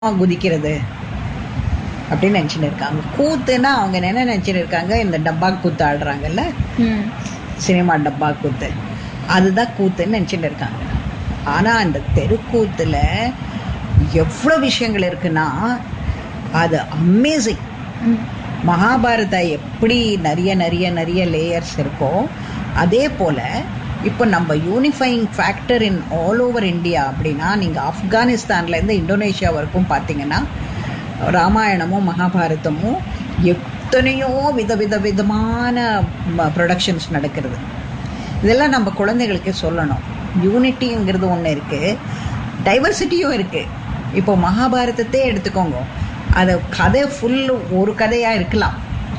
குதிக்கிறது அப்படின்னு நினச்சின்னு இருக்காங்க கூத்துன்னா அவங்க என்ன நினச்சின்னு இருக்காங்க இந்த டப்பா கூத்து ஆடுறாங்கல்ல ம் சினிமா டப்பா கூத்து அதுதான் கூத்துன்னு நினச்சிட்டு இருக்காங்க ஆனால் அந்த தெருக்கூத்துல எவ்வளோ விஷயங்கள் இருக்குன்னா அது அமேசிங் ம் மகாபாரதா எப்படி நிறைய நிறைய நிறைய லேயர்ஸ் இருக்கோ அதே போல் இப்போ நம்ம unifying factor in all over India அப்படின்னா நீங்கள் ஆப்கானிஸ்தான்லேருந்து இந்தோனேஷியா வரைக்கும் பார்த்தீங்கன்னா ராமாயணமும் மகாபாரதமும் எத்தனையோ வித வித விதமான ப்ரொடக்ஷன்ஸ் நடக்கிறது இதெல்லாம் நம்ம குழந்தைகளுக்கு சொல்லணும் யூனிட்டிங்கிறது ஒன்று இருக்குது டைவர்சிட்டியும் இருக்குது இப்போ மகாபாரதத்தையே எடுத்துக்கோங்க அது கதை ஃபுல் ஒரு கதையாக இருக்கலாம்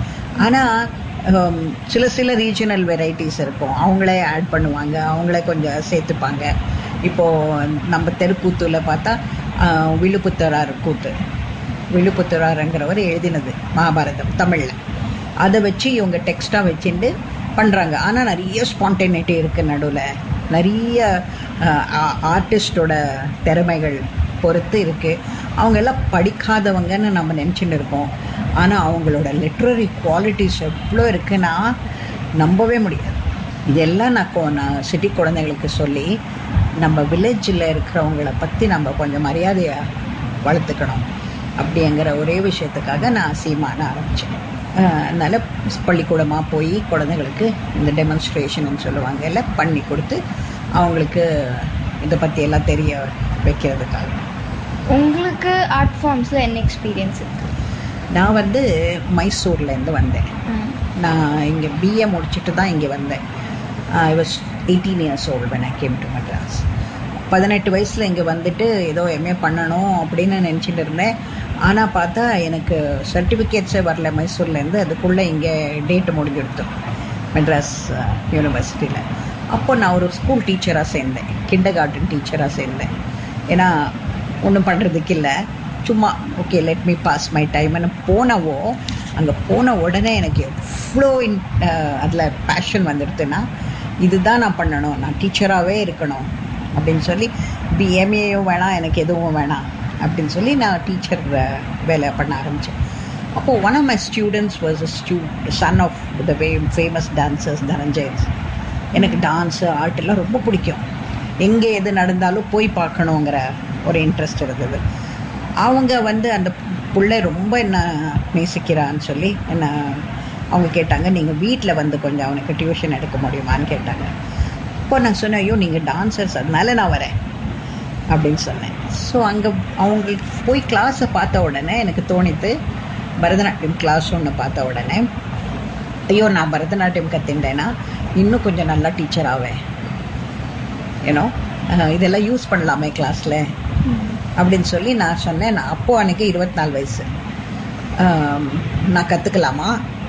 ஆனால் சில சில ரீஜனல் வெரைட்டிஸ் இருக்கும் அவங்களே ஆட் பண்ணுவாங்க அவங்களே கொஞ்சம் சேர்த்துப்பாங்க இப்போது நம்ம தெருக்கூத்துல பார்த்தா அஹ், விழுப்புத்தரார் கூத்து விழுப்புத்தராருங்கிறவர் எழுதினது மகாபாரதம் தமிழில் அதை வச்சு இவங்க டெக்ஸ்ட்டாக வச்சுட்டு பண்ணுறாங்க ஆனால் நிறைய ஸ்பான்டேனிட்டி இருக்குது நடுவில் நிறைய ஆர்டிஸ்டோட திறமைகள் பொறுத்து இருக்குது அவங்க எல்லாம் படிக்காதவங்கன்னு நம்ம நினச்சிட்டு இருக்கோம் ஆனால் அவங்களோட லிட்ரரி குவாலிட்டிஸ் எவ்வளோ இருக்குன்னா நம்பவே முடியாது இதெல்லாம் நான் கொ- நான் சிட்டி குழந்தைங்களுக்கு சொல்லி நம்ம வில்லேஜில் இருக்கிறவங்கள பற்றி நம்ம கொஞ்சம் மரியாதையை வளர்த்துக்கணும் அப்படிங்கிற ஒரே விஷயத்துக்காக நான் சீமான ஆரம்பித்தேன் அதனால் பள்ளிக்கூடமாக போய் குழந்தைங்களுக்கு இந்த டெமான்ஸ்ட்ரேஷன் சொல்லுவாங்க எல்லாம் பண்ணி கொடுத்து அவங்களுக்கு இதை பற்றி எல்லாம் தெரிய வைக்கிறதுக்காக உங்களுக்கு ஆர்ட் ஃபார்ம்ஸில் என்ன எக்ஸ்பீரியன்ஸ் இருக்கு நான் வந்து மைசூர்லேருந்து வந்தேன் ம் நான் இங்கே பிஏ முடிச்சுட்டு தான் இங்கே வந்தேன் I was eighteen years old when I came to Madras பதினெட்டு வயசில் இங்கே வந்துட்டு ஏதோ எம்ஏ பண்ணணும் அப்படின்னு நினச்சிட்டு இருந்தேன் ஆனால் பார்த்தா எனக்கு சர்டிஃபிகேட்ஸே வரல மைசூர்லேருந்து அதுக்குள்ளே இங்கே டேட்டு முடிஞ்சிடுத்து மெட்ராஸ் யூனிவர்சிட்டியில் அப்போ நான் ஒரு ஸ்கூல் டீச்சராக சேர்ந்தேன் கிண்டர் கார்டன் டீச்சராக சேர்ந்தேன் ஏன்னா ஒன்றும் பண்ணுறதுக்கு இல்லை சும்மா okay let me pass my டைம்னு போனவோ அங்கே போன உடனே எனக்கு எவ்வளோ இன் அதில் பேஷன் வந்துடுதுன்னா இதுதான் நான் பண்ணணும் நான் டீச்சராகவே இருக்கணும் அப்படின்னு சொல்லி பிஎம்ஏயும் வேணாம் எனக்கு எதுவும் வேணாம் அப்படின்னு சொல்லி நான் டீச்சர் வேலை பண்ண ஆரம்பித்தேன் அப்போது one of my students was a ஸ்டூ son of the very famous dancers Dhananjayans எனக்கு டான்ஸு ஆர்ட் எல்லாம் ரொம்ப பிடிக்கும் எங்கே எது நடந்தாலும் போய் பார்க்கணுங்கிற ஒரு இன்ட்ரெஸ்ட் இருந்தது அவங்க வந்து அந்த புள்ளை ரொம்ப என்ன நேசிக்கிறான்னு சொல்லி என்ன அவங்க கேட்டாங்க நீங்கள் வீட்டில் வந்து கொஞ்சம் அவனுக்கு டியூஷன் எடுக்க முடியுமான்னு கேட்டாங்க இப்போ நான் சொன்னேன் ஐயோ நீங்கள் டான்சர்ஸ் அதனால நான் வரேன் அப்படின்னு சொன்னேன் ஸோ அங்கே அவங்களுக்கு போய் கிளாஸை பார்த்த உடனே எனக்கு தோணித்து பரதநாட்டியம் கிளாஸ் ஒன்று பார்த்த உடனே ஐயோ நான் பரதநாட்டியம் கற்றுண்டேன்னா இன்னும் கொஞ்சம் நல்லா டீச்சர் ஆவேன் ஏன்னோ இதெல்லாம் யூஸ் பண்ணலாமே கிளாஸில் அப்படின்னு சொல்லி நான் சொன்னேன் நான் அப்போது அன்றைக்கி இருபத்தி நாலு வயசு ஆம், நான் கற்றுக்கலாமா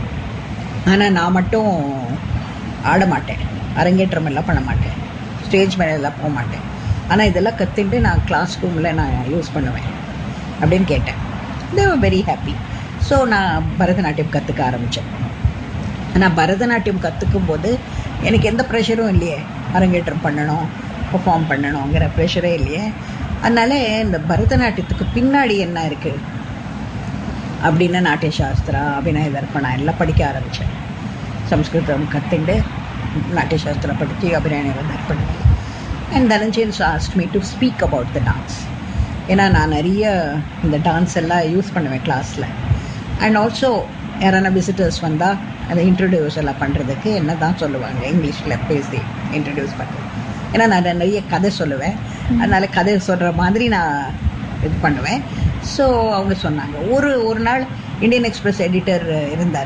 ஆனால் நான் மட்டும் ஆட மாட்டேன் அரங்கேற்றம் எல்லாம் பண்ண மாட்டேன் ஸ்டேஜ் மேலே எல்லாம் போக மாட்டேன் ஆனால் இதெல்லாம் கற்றுட்டு நான் கிளாஸ் ரூமில் நான் யூஸ் பண்ணுவேன் அப்படின்னு கேட்டேன் தே வெரி ஹாப்பி ஸோ நான் பரதநாட்டியம் கற்றுக்க ஆரம்பித்தேன் ஆனால் பரதநாட்டியம் கற்றுக்கும் போது எனக்கு எந்த ப்ரெஷரும் இல்லையே அரங்கேற்றம் பண்ணணும் பெர்ஃபார்ம் பண்ணணுங்கிற ப்ரெஷரே இல்லையே அதனால இந்த பரதநாட்டியத்துக்கு பின்னாடி என்ன இருக்குது அப்படின்னு நாட்டிய சாஸ்திரா அபிநய தர்ப்பணம் எல்லாம் படிக்க ஆரம்பித்தேன் சம்ஸ்கிருதம் கற்றுண்டு நாட்டிய சாஸ்திரம் படித்து Abhinaya Darpanam and Dhananjayans asked me to speak about the dance ஏன்னா நான் நிறைய இந்த டான்ஸ் எல்லாம் யூஸ் பண்ணுவேன் கிளாஸில் அண்ட் ஆல்சோ யாரான விசிட்டர்ஸ் வந்தால் அதை இன்ட்ரடியூஸ் எல்லாம் பண்ணுறதுக்கு என்ன தான் சொல்லுவாங்க இங்கிலீஷில் பேசி இன்ட்ரடியூஸ் பண்ணுறது ஏன்னா நான் நிறைய கதை சொல்லுவேன் அதனால கதை சொல்கிற மாதிரி நான் இது பண்ணுவேன் ஸோ அவங்க சொன்னாங்க ஒரு ஒரு நாள் இந்தியன் எக்ஸ்பிரஸ் எடிட்டர் இருந்தார்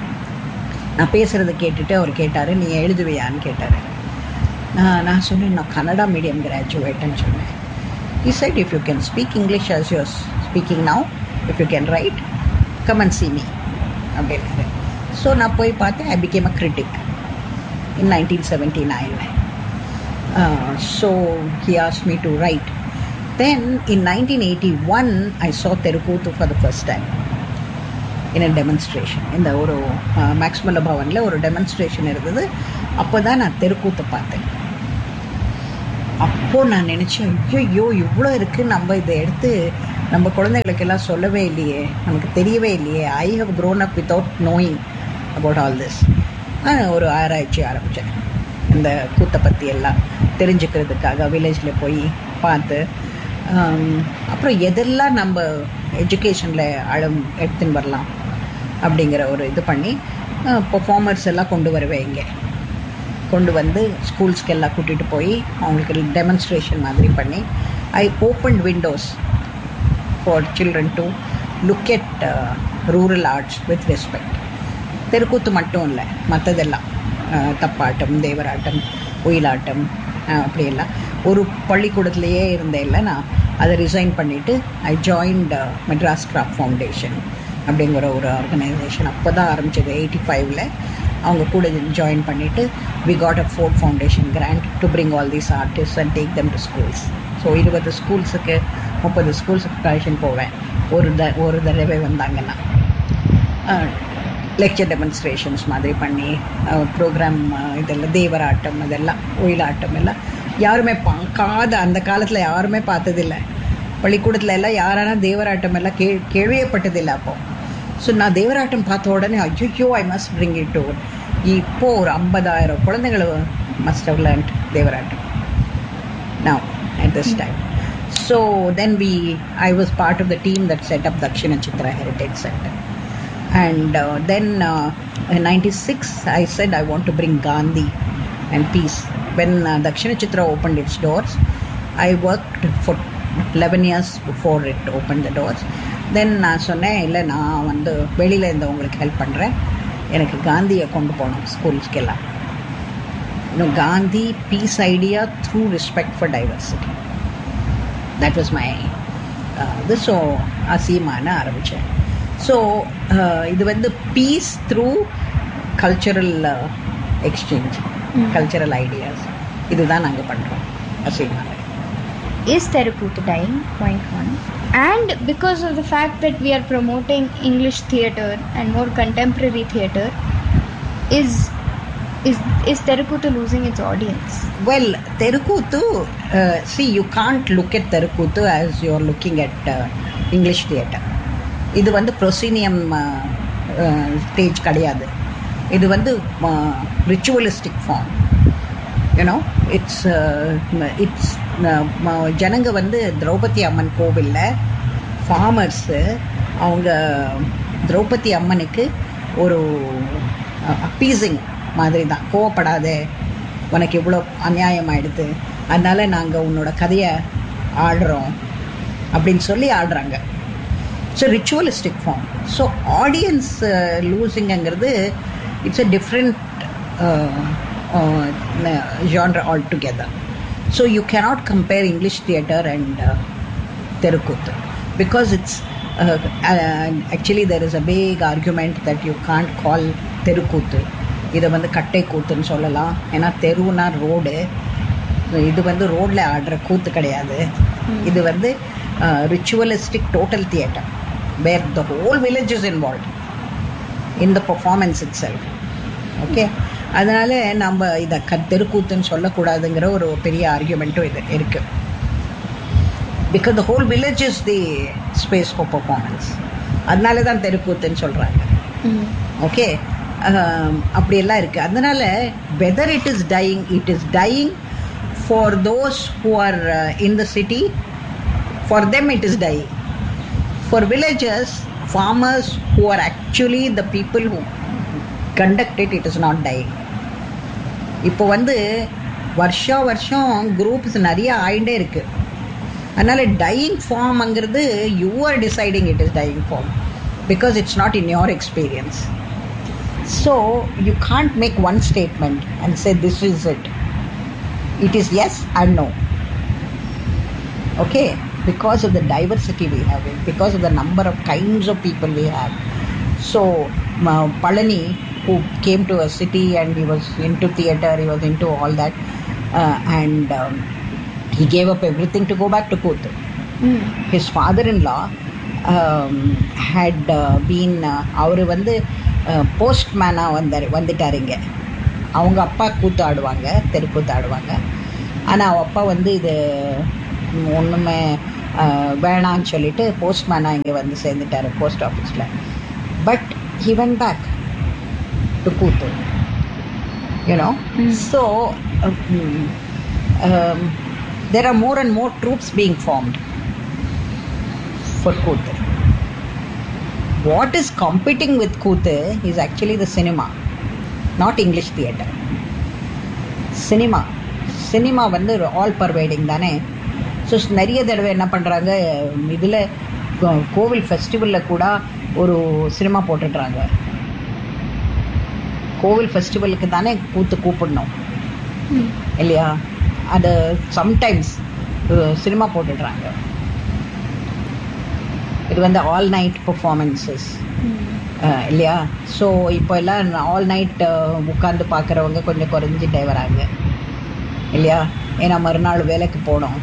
நான் பேசுகிறத கேட்டுட்டு அவர் கேட்டார் நீ எழுதுவியான்னு கேட்டார் நான் நான் சொன்னேன் நான் கன்னடா மீடியம் கிராஜுவேட்டுன்னு சொன்னேன் he said if you can speak english as you're speaking now if you can write come and see me அப்படின்னாரு ஸோ நான் போய் பார்த்தேன் I became a critic in nineteen seventy nine so he ஆஸ் me to write then in nineteen eighty one I saw Therukoothu for the first time in a demonstration இந்த ஒரு மேக்ஸ்மல்ல பவனில் ஒரு demonstration இருந்தது அப்போ தான் நான் தெருக்கூத்தை பார்த்தேன் அப்போது நான் நினச்சேன் ஐயோ இவ்வளோ இருக்குது நம்ம இதை எடுத்து நம்ம குழந்தைகளுக்கெல்லாம் சொல்லவே இல்லையே நமக்கு தெரியவே இல்லையே I have grown up without knowing about all this ஒரு ஆராய்ச்சி ஆரம்பித்தேன் இந்த கூத்தை பற்றி எல்லாம் தெரிஞ்சுக்கிறதுக்காக வில்லேஜில் போய் பார்த்து ஆம், அப்புறம் எதெல்லாம் நம்ம எஜுகேஷனில் அழம் எடுத்துன்னு வரலாம் அப்படிங்கிற ஒரு இது பண்ணி பர்ஃபார்மர்ஸ் எல்லாம் கொண்டு வருவேன் இங்கே கொண்டு வந்து ஸ்கூல்ஸ்க்கு எல்லாம் கூட்டிகிட்டு போய் அவங்களுக்கு டெமான்ஸ்ட்ரேஷன் மாதிரி பண்ணி I open windows for children to look at rural arts with respect Therukoothu மட்டும் இல்லை மற்றதெல்லாம் அஹ், தப்பாட்டம் தேவராட்டம் ஒயிலாட்டம் அஹ், அப்படியெல்லாம் ஒரு பள்ளிக்கூடத்துலேயே இருந்தேன் இல்லை நான் அதை ரிசைன் பண்ணிவிட்டு I joined Madras Craft Foundation அப்படிங்கிற ஒரு ஆர்கனைசேஷன் அப்போ தான் ஆரம்பிச்சது எயிட்டி ஃபைவ்ல அவங்க கூட ஜாயின் பண்ணிவிட்டு we got a Ford Foundation grant to bring all these artist and take them to schools so இருபது ஸ்கூல்ஸுக்கு முப்பது ஸ்கூல்ஸுக்கு கலெக்ஷன் போவேன் ஒரு த ஒரு தடவை வந்தாங்கன்னா லெக்சர் டெமான்ஸ்ட்ரேஷன்ஸ் மாதிரி பண்ணி ப்ரோக்ராம் இதெல்லாம் தேவராட்டம் இதெல்லாம் ஒயிலாட்டம் எல்லாம் யாருமே பார்க்காத அந்த காலத்தில் யாருமே பார்த்ததில்ல பள்ளிக்கூடத்தில் எல்லாம் யாரானா தேவராட்டம் எல்லாம் கே கேள்வியப்பட்டதில்லை அப்போ ஸோ நான் தேவராட்டம் பார்த்த உடனே ஐயோ I must bring it to இப்போ ஒரு ஐம்பதாயிரம் குழந்தைகள் must have learnt Devarattam now at this time. So then we, I was part of the team that set up Dakshina Chitra Heritage Center. And uh, then uh, in 96, I said I want to bring Gandhi and peace. When uh, Dakshina Chitra opened its doors, I worked for 11 years before it opened the doors. Then நான் சொன்னேன் இல்லை நான் வந்து வெளியில் இருந்தவங்களுக்கு help பண்ணுறேன் எனக்கு காந்தியை கொண்டு போகணும் ஸ்கூல்ஸ்க்கெல்லாம் you know, Gandhi peace idea through respect for diversity. That was my uh, this so அசீமான ஆரம்பித்தேன் ஸோ இது வந்து peace through cultural exchange Mm. Cultural ideas இதுதான் நாங்கள் பண்ணுறோம் அசீமான Is Terrakuta dying? Point one. And because of the fact that we are promoting English theatre and more contemporary theatre, is is is Terrakuta losing its audience? Well, Terukuthu, uh, see, you can't look at Terukuthu as you're looking at uh, English theatre. இது வந்து ப்ரொசீனியம் stage கிடையாது இது வந்து ritualistic form you know it's it's ஜனங்க வந்து திரௌபதி அம்மன் கோவிலில் farmers அவங்க திரௌபதி அம்மனுக்கு ஒரு அப்பீசிங் மாதிரி தான் கோவப்படாதே உனக்கு இவ்வளோ அநியாயம் ஆயிடுது அதனால நாங்கள் உன்னோட கதையை ஆடுறோம் அப்படின்னு சொல்லி ஆடுறாங்க so ritualistic form so audience லூசிங்கிறது it's a different genre altogether. So you cannot compare English theatre and uh, Terukuthu because it's uh, uh, actually there is a big argument that you can't call தெருக்கூத்து இதை வந்து கட்டை கூத்துன்னு சொல்லலாம் ஏன்னா தெருவுனா road இது வந்து ரோட்ல ஆடுற கூத்து கிடையாது இது வந்து ritualistic total theatre where the whole village is involve in the performance itself okay அதனால நம்ம இதை க தெருக்கூத்துன்னு சொல்லக்கூடாதுங்கிற ஒரு பெரிய ஆர்கியூமெண்ட்டும் இது இருக்கு because the whole village is the space for performance அதனால தான் தெருக்கூத்துன்னு சொல்கிறாங்க ஓகே அப்படியெல்லாம் இருக்குது அதனால whether it is dying it is dying for those who are in the city for them it is dying for villages farmers who are actually the people who conduct it, it is not dying. இப்போ வந்து வருஷா வருஷம் groups நிறைய ஆயிண்டே இருக்கு அதனால dying ஃபார்ம்ங்கிறது you are deciding it is dying form because it's not in your experience so you can't make one statement and say this is it it is yes and no okay because of the diversity we have because of the number of kinds of people we have so uh, palani who came to a city and he was into theater he was into all that uh, and um, he gave up everything to go back to Kotu. his father-in-law um, had uh, been அவர் வந்து போஸ்ட்மேனாக வந்தார் வந்துட்டார் இங்கே அவங்க அப்பா கூத்து ஆடுவாங்க தெருக்கூத்து ஆடுவாங்க ஆனால் அவள் அப்பா வந்து இது ஒன்றுமே வேணான்னு சொல்லிட்டு போஸ்ட்மேனாக இங்கே வந்து சேர்ந்துட்டாரு போஸ்ட் ஆஃபீஸில் but he went back to கூத்து you know so there are more and more troops being formed for Kuthu. What is competing with Kuthu is actually the cinema, not English theatre. Cinema cinema வந்து all pervading தானே so நிறைய தடவை என்ன பண்ணுறாங்க இதில் கோவில் ஃபெஸ்டிவலில் கூட ஒரு சினிமா போட்டுடுறாங்க கோவில் ஃபெஸ்டிவலுக்கு தானே கூத்து கூப்பிடணும் இல்லையா அது சம்டைம்ஸ் சினிமா போட்டுடுறாங்க இது வந்து ஆல் நைட் பர்ஃபார்மன்ஸஸ் இல்லையா ஸோ இப்போ எல்லாம் ஆல் நைட் உட்காந்து பார்க்குறவங்க கொஞ்சம் குறைஞ்சிட்டே வராங்க இல்லையா ஏன்னா மறுநாள் வேலைக்கு போனோம்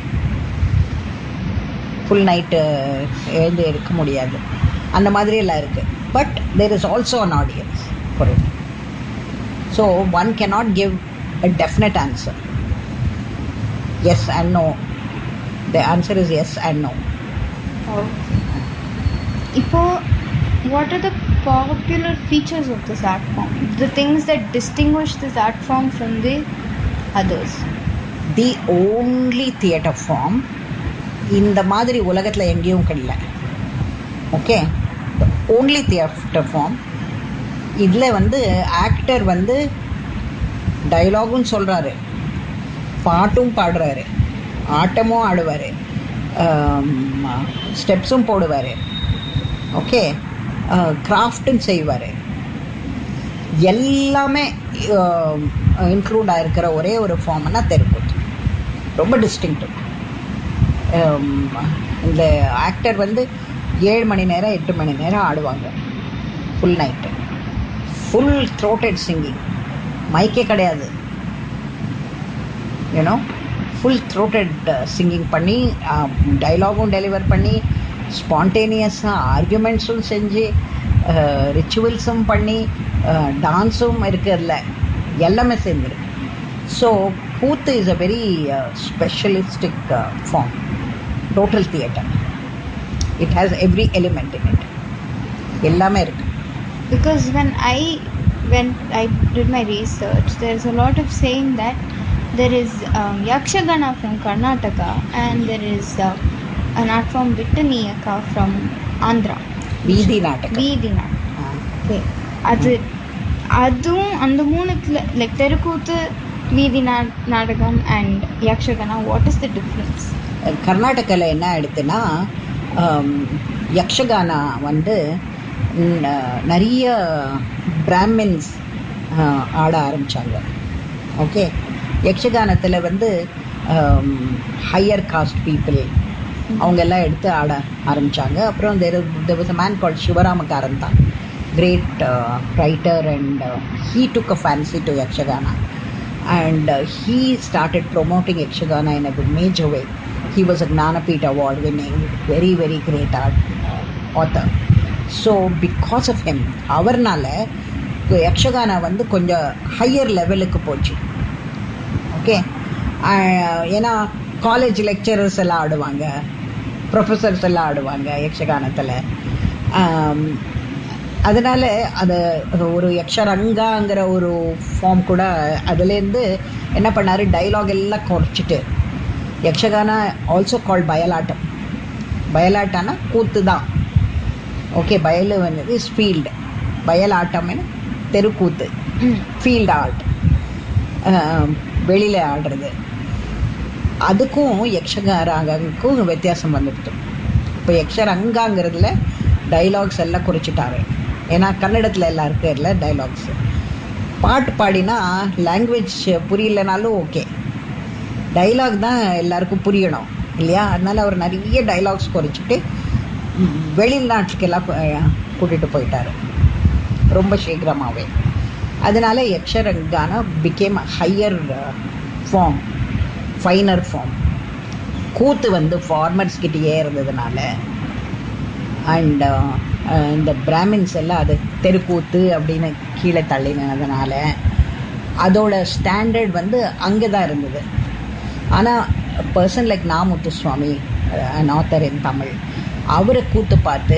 ஃபுல் நைட்டு எழுந்து இருக்க முடியாது அந்த மாதிரி எல்லாம் இருக்குது but there is also an audience for it so one cannot give a definite answer yes and no. The answer is yes and no. Ipo, what are the popular features of this art form? The things that distinguish this art form from the others? The only theatre form இந்த மாதிரி உலகத்தில் எங்கேயும் கிடையல okay only theatre form இதில் வந்து actor வந்து டைலாகும் சொல்கிறாரு பாட்டும் பாடுறாரு ஆட்டமும் ஆடுவார் ஸ்டெப்ஸும் போடுவார் ஓகே கிராஃப்டும் செய்வார் எல்லாமே இன்க்ளூட் ஆகிருக்கிற ஒரே ஒரு ஃபார்ம்னா தெருக்கூத்து ரொம்ப டிஸ்டிங்டிவ் இந்த ஆக்டர் வந்து ஏழு மணி நேரம் எட்டு மணி நேரம் ஆடுவாங்க full night full throated singing மைக்கே கிடையாது யூனோ ஃபுல் த்ரோட்டட் சிங்கிங் பண்ணி டைலாகும் டெலிவர் பண்ணி ஸ்பான்டேனியஸாக ஆர்கியூமெண்ட்ஸும் செஞ்சு ரிச்சுவல்ஸும் பண்ணி டான்ஸும் இருக்கிறதுல எல்லாமே சேர்ந்துருக்கு so koothu is a very specialistic form total theatre it has every element in it எல்லாமே இருக்குது Because when I when I did my research, there's a lot of saying that there is um, Yakshagana from Karnataka and there is uh, an art form Vittaniyaka from Andhra. வீதி நாடகம் வீதி நாடகம் okay அது அதுவும் அந்த மூணுத்துல like தெருக்கூத்து வீதி நா- நாடகம் and Yakshagana what is the difference கர்நாடகாவில் என்ன ஆயிடுத்துன்னா ஆம், யக்ஷகானா வந்து ந- நிறைய பிராமின்ஸ் ஆட ஆரம்பித்தாங்க ஓகே யக்ஷகானத்தில் வந்து ஹையர் காஸ்ட் பீப்புள் அவங்க எல்லாம் எடுத்து ஆட ஆரம்பித்தாங்க அப்புறம் தேர் there was a man called Shivaramakaranth தான் great writer and he took a fancy to Yakshagana and uh, he started promoting Yakshagana in a major way. He was a Gnanapith award winning, very, very great art uh, author. So, because of him, அவர்னால யக்ஷகானா வந்து கொஞ்சம் higher லெவலுக்கு போச்சு okay ஏன்னா college lecturers எல்லாம் ஆடுவாங்க professors எல்லாம் ஆடுவாங்க யக்ஷகானத்தில் அதனால அது அது ஒரு யக்ஷரங்காங்கிற ஒரு ஃபார்ம் கூட அதுலேருந்து என்ன பண்ணாரு டைலாக் எல்லாம் குறைச்சிட்டு யக்ஷகானா ஆல்சோ கால் பயலாட்டம் பயலாட்டானா கூத்து தான் ஓகே பயலு வந்து ஃபீல்டு பயலாட்டம் தெருக்கூத்து ஃபீல்டு ஆர்ட் வெளியில் ஆடுறது அதுக்கும் யக்ஷகாராகக்கும் வித்தியாசம் வந்துடுது இப்போ யக்ஷரங்காங்கிறதுல டைலாக்ஸ் எல்லாம் குறிச்சிட்டாரு ஏன்னா கன்னடத்தில் எல்லாம் இருக்குல்ல டைலாக்ஸ் பாட்டு பாடினா லாங்குவேஜ் புரியலனாலும் ஓகே டைலாக் தான் எல்லாருக்கும் புரியணும் இல்லையா அதனால அவர் நிறைய டைலாக்ஸ் குறைச்சிட்டு ம், வெளிநாட்டுக்கு எல்லாம் கூட்டிகிட்டு போயிட்டாரு ரொம்ப சீக்கிரமாகவே அதனால Yakshagana became higher form finer form கூத்து வந்து ஃபார்மர்ஸ் கிட்டேயே இருந்ததுனால அண்ட் இந்த பிராமின்ஸ் எல்லாம் அது தெருக்கூத்து அப்படின்னு கீழே தள்ளினதுனால அதோட ஸ்டாண்டர்ட் வந்து அங்கே தான் இருந்தது ஆனால் person like Na Muthuswamy an author in Tamil அவரை கூத்து பார்த்து